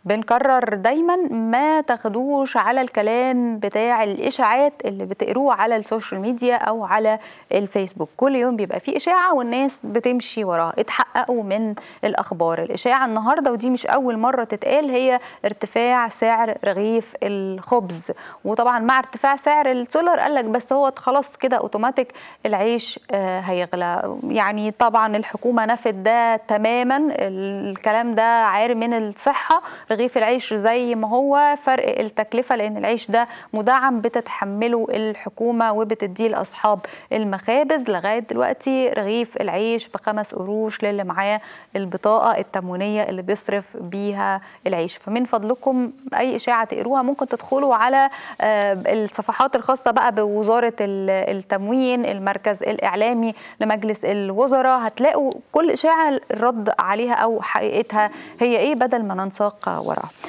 بنكرر دايما ما تاخدوش على الكلام بتاع الاشاعات اللي بتقروه على السوشيال ميديا او على الفيسبوك كل يوم بيبقى فيه اشاعه والناس بتمشي وراها اتحققوا من الاخبار الاشاعه النهارده ودي مش اول مره تتقال هي ارتفاع سعر رغيف الخبز وطبعا مع ارتفاع سعر السولر قال لك بس هو خلاص كده اوتوماتيك العيش آه هيغلى يعني طبعا الحكومه نفت ده تماما الكلام ده عاري من الصحه رغيف العيش زي ما هو فرق التكلفة لأن العيش ده مدعم بتتحمله الحكومة وبتديه لأصحاب المخابز لغاية دلوقتي رغيف العيش بخمس قروش للي معاه البطاقة التموينية اللي بيصرف بيها العيش فمن فضلكم أي إشاعة تقروها ممكن تدخلوا على الصفحات الخاصة بقى بوزارة التموين المركز الإعلامي لمجلس الوزراء هتلاقوا كل إشاعة الرد عليها أو حقيقتها هي إيه بدل ما ننساق وراها